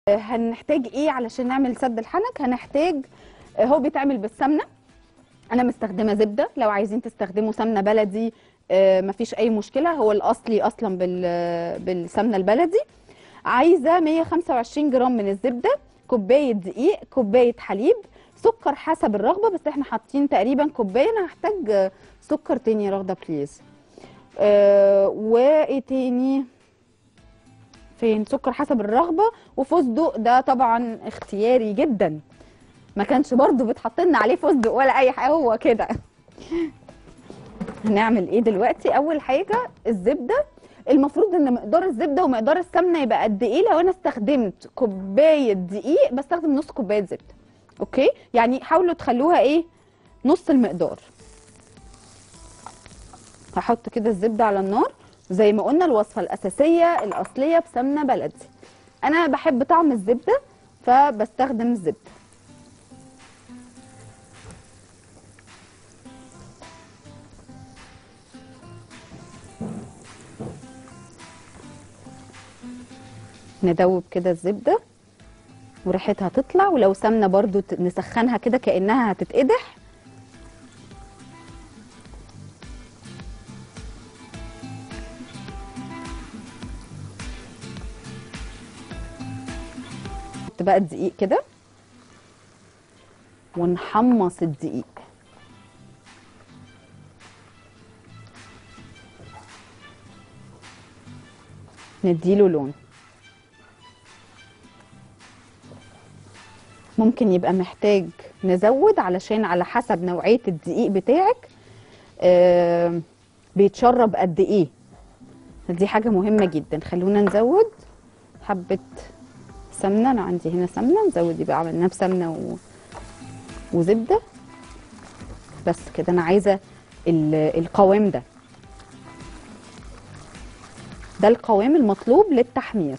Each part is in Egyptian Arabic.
هنحتاج ايه علشان نعمل سد الحنك هنحتاج هو بيتعمل بالسمنه انا مستخدمه زبده لو عايزين تستخدموا سمنه بلدي آه، مفيش اي مشكله هو الاصلي اصلا بال- بالسمنه البلدي عايزه 125 جرام من الزبده كوبايه دقيق كوبايه حليب سكر حسب الرغبه بس احنا حاطين تقريبا كوبايه انا هحتاج آه، سكر تاني يا رغده بليز آه، وايه تاني فين سكر حسب الرغبه وفستق ده طبعا اختياري جدا ما كانش برضو بتحط لنا عليه فستق ولا اي حاجه هو كده هنعمل ايه دلوقتي اول حاجه الزبده المفروض ان مقدار الزبده ومقدار السمنه يبقى قد ايه لو انا استخدمت كوبايه دقيق بستخدم نص كوبايه زبده اوكي يعني حاولوا تخلوها ايه نص المقدار هحط كده الزبده على النار زي ما قلنا الوصفه الاساسيه الاصليه بسمنه بلدي انا بحب طعم الزبده فبستخدم الزبده ندوب كده الزبده وريحتها تطلع ولو سمنه برضو ت- نسخنها كده كانها هتتقدح نحط بقى الدقيق كده ونحمص الدقيق نديله لون ممكن يبقى محتاج نزود علشان على حسب نوعية الدقيق بتاعك آه بيتشرب قد ايه دي حاجة مهمة جدا خلونا نزود حبة سمنة انا عندي هنا سمنة نزود يبقى عملناه بسمنة و... وزبدة بس كده انا عايزة ال- القوام ده ده القوام المطلوب للتحمير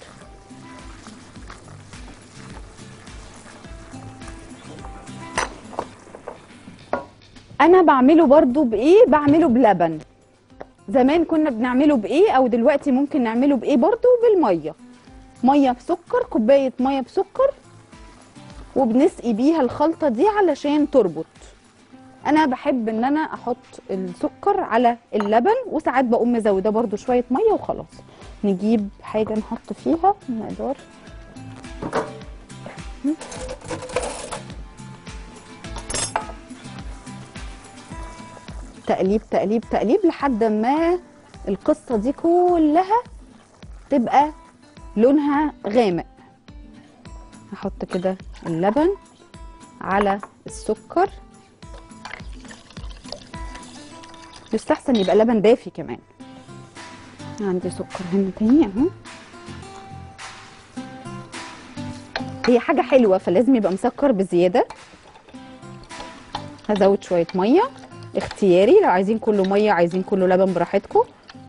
انا بعمله برضو بايه بعمله بلبن زمان كنا بنعمله بايه او دلوقتي ممكن نعمله بايه برضو بالميه ميه بسكر كوبايه ميه بسكر وبنسقي بيها الخلطه دي علشان تربط انا بحب ان انا احط السكر على اللبن وساعات بقوم مزوده برضو شويه ميه وخلاص نجيب حاجه نحط فيها مقدار تقليب تقليب تقليب لحد ما القصه دي كلها تبقى لونها غامق هحط كده اللبن على السكر يستحسن يبقى لبن دافي كمان عندي سكر هنا تاني اهو هي حاجه حلوه فلازم يبقى مسكر بزياده هزود شويه ميه اختياري لو عايزين كله ميه عايزين كله لبن براحتكم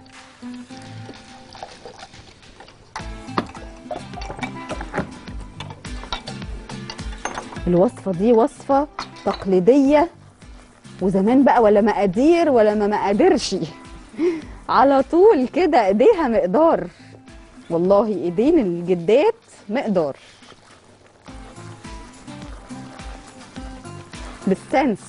الوصفه دي وصفه تقليديه وزمان بقى ولا مقادير ولا ما مقادرش على طول كده ايديها مقدار والله ايدين الجدات مقدار بالسنس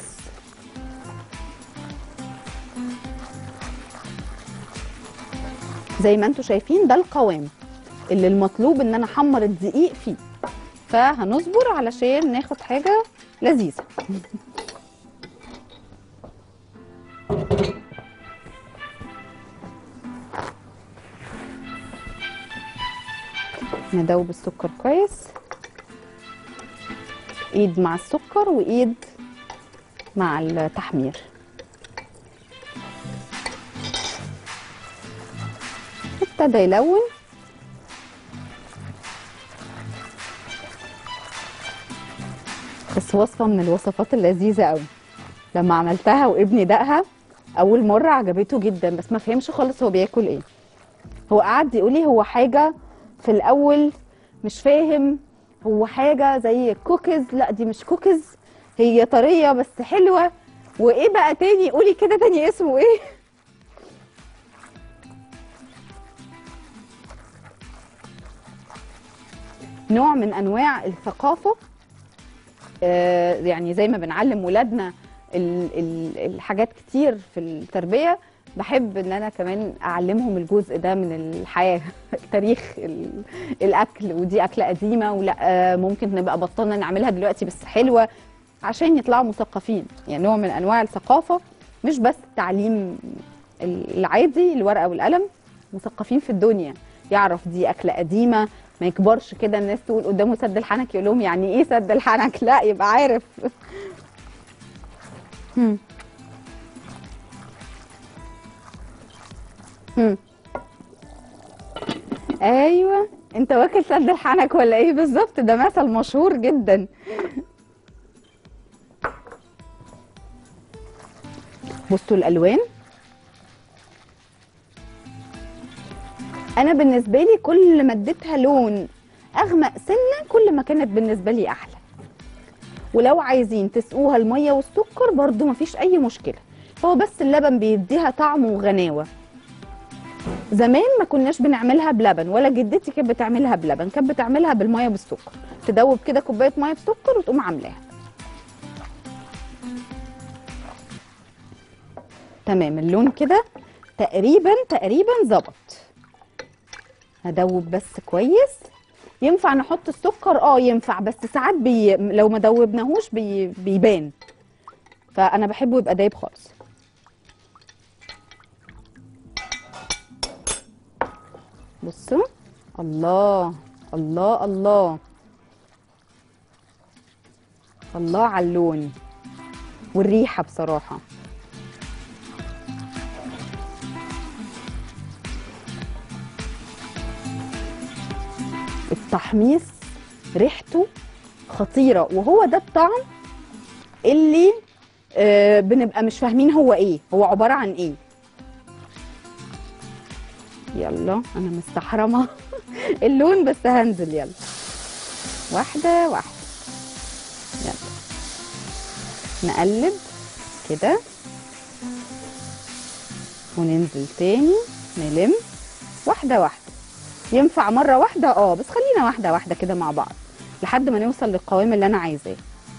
زي ما انتم شايفين ده القوام اللي المطلوب ان انا احمر الدقيق فيه فهنصبر علشان ناخد حاجه لذيذه ندوب السكر كويس ايد مع السكر وايد مع التحمير ابتدى يلون بس وصفه من الوصفات اللذيذه قوي لما عملتها وابني دقها اول مره عجبته جدا بس ما فهمش خالص هو بياكل ايه هو قعد يقول لي هو حاجه في الاول مش فاهم هو حاجه زي كوكيز لا دي مش كوكيز هي طريه بس حلوه وايه بقى تاني قولي كده تاني اسمه ايه نوع من انواع الثقافه آه، يعني زي ما بنعلم ولادنا ال- ال- الحاجات كتير في التربيه بحب ان انا كمان اعلمهم الجزء ده من الحياه تاريخ ال- الاكل ودي اكله قديمه ولا آه، ممكن نبقى بطلنا نعملها دلوقتي بس حلوه عشان يطلعوا مثقفين يعني نوع من انواع الثقافه مش بس التعليم العادي الورقه والقلم مثقفين في الدنيا يعرف دي اكله قديمه ما يكبرش كده الناس تقول قدامه سد الحنك يقول لهم يعني ايه سد الحنك لا يبقى عارف هم. هم. ايوه انت واكل سد الحنك ولا ايه بالظبط ده مثل مشهور جدا بصوا الالوان انا بالنسبه لي كل ما اديتها لون اغمق سنه كل ما كانت بالنسبه لي احلى ولو عايزين تسقوها الميه والسكر برضو مفيش اي مشكله هو بس اللبن بيديها طعم وغناوه زمان ما كناش بنعملها بلبن ولا جدتي كانت بتعملها بلبن كانت بتعملها بالميه بالسكر تدوب كده كوبايه ميه بسكر وتقوم عاملاها تمام اللون كده تقريبا تقريبا ظبط هدوب بس كويس ينفع نحط السكر اه ينفع بس ساعات بي... لو ما دوبناهوش بي... بيبان فانا بحبه يبقى دايب خالص بصوا الله الله الله الله على اللون والريحه بصراحه التحميص ريحته خطيره وهو ده الطعم اللي آه بنبقى مش فاهمين هو ايه هو عباره عن ايه يلا انا مستحرمه اللون بس هنزل يلا واحده واحده يلا نقلب كده وننزل تاني نلم واحده واحده ينفع مره واحده اه بس خلينا واحده واحده كده مع بعض لحد ما نوصل للقوام اللي انا عايزاه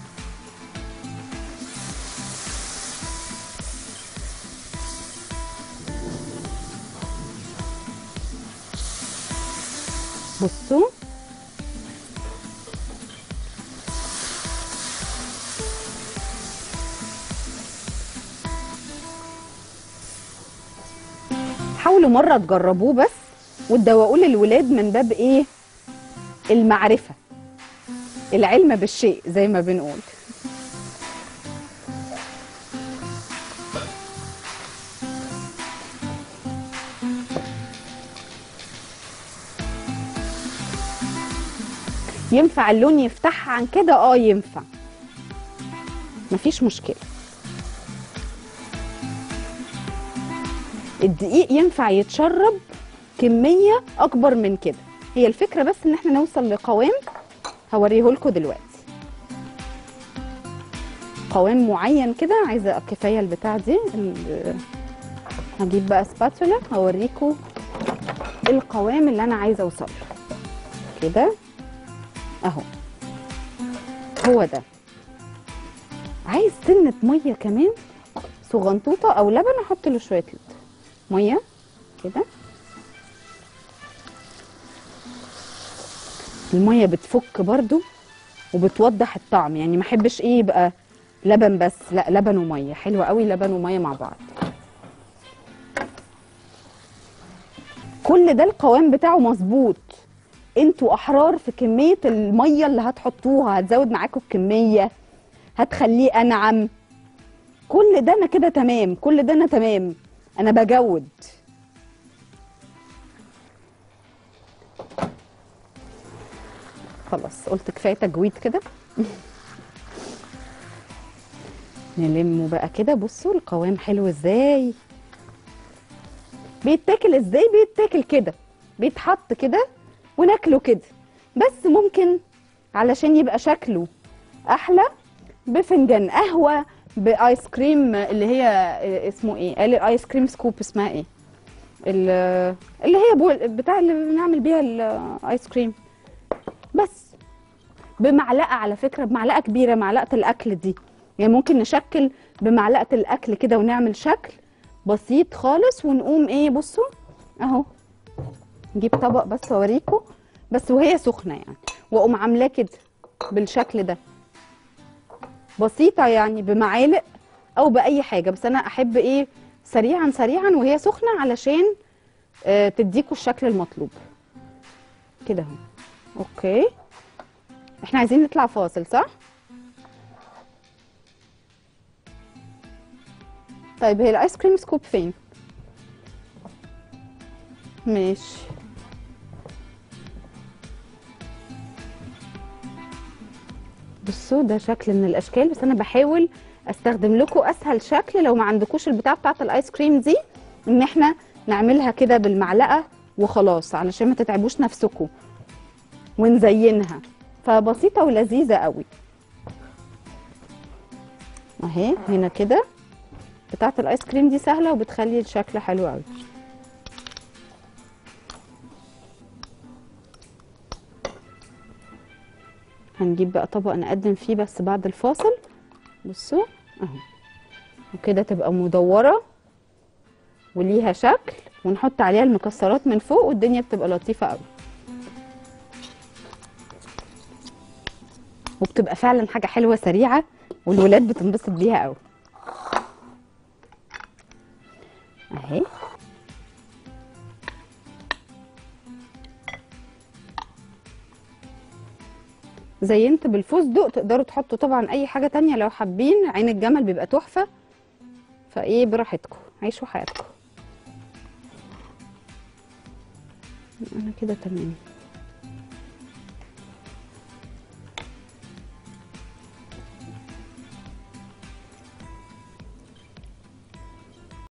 بصوا حاولوا مره تجربوه بس وتدوقوه للولاد من باب ايه المعرفه العلم بالشيء زي ما بنقول ينفع اللون يفتحها عن كده اه ينفع مفيش مشكله الدقيق ينفع يتشرب كميه اكبر من كده هي الفكره بس ان احنا نوصل لقوام هوريه لكم دلوقتي قوام معين كده عايزه كفايه البتاع دي ال- هجيب بقى سباتولا هوريكم القوام اللي انا عايزه اوصل له كده اهو هو ده عايز سنه ميه كمان صغنطوطه او لبن احط له شويه لبن ميه كده الميه بتفك برضو وبتوضح الطعم يعني ما احبش ايه يبقى لبن بس لا لبن وميه حلوه قوي لبن وميه مع بعض كل ده القوام بتاعه مظبوط انتوا احرار في كميه الميه اللي هتحطوها هتزود معاكم الكميه هتخليه انعم كل ده انا كده تمام كل ده انا تمام انا بجود خلاص قلت كفايه تجويد كده نلمه بقى كده بصوا القوام حلو ازاي بيتاكل ازاي بيتاكل كده بيتحط كده وناكله كده بس ممكن علشان يبقى شكله احلى بفنجان قهوه بايس كريم اللي هي اسمه ايه قال الايس كريم سكوب اسمها ايه ال- اللي هي بول بتاع اللي بنعمل بيها الايس كريم بس بمعلقه على فكره بمعلقه كبيره معلقه الاكل دي يعني ممكن نشكل بمعلقه الاكل كده ونعمل شكل بسيط خالص ونقوم ايه بصوا اهو نجيب طبق بس اوريكم بس وهي سخنه يعني واقوم عاملاه كده بالشكل ده بسيطه يعني بمعالق او باي حاجه بس انا احب ايه سريعا سريعا وهي سخنه علشان آه تديكوا الشكل المطلوب كده اهو اوكي احنا عايزين نطلع فاصل صح طيب هي الايس كريم سكوب فين ماشي بصوا ده شكل من الاشكال بس انا بحاول استخدم لكم اسهل شكل لو ما عندكوش البتاع بتاعت الايس كريم دي ان احنا نعملها كده بالمعلقه وخلاص علشان ما تتعبوش نفسكم ونزينها فبسيطه ولذيذه قوي اهي هنا كده بتاعت الايس كريم دي سهله وبتخلي الشكل حلو قوي هنجيب بقى طبق نقدم فيه بس بعد الفاصل بصوا اهو وكده تبقى مدوره وليها شكل ونحط عليها المكسرات من فوق والدنيا بتبقى لطيفه قوي وبتبقى فعلا حاجه حلوه سريعه والولاد بتنبسط بيها قوي اهي زينت بالفستق تقدروا تحطوا طبعا اي حاجه تانية لو حابين عين الجمل بيبقى تحفه فايه براحتكم عيشوا حياتكم انا كده تمام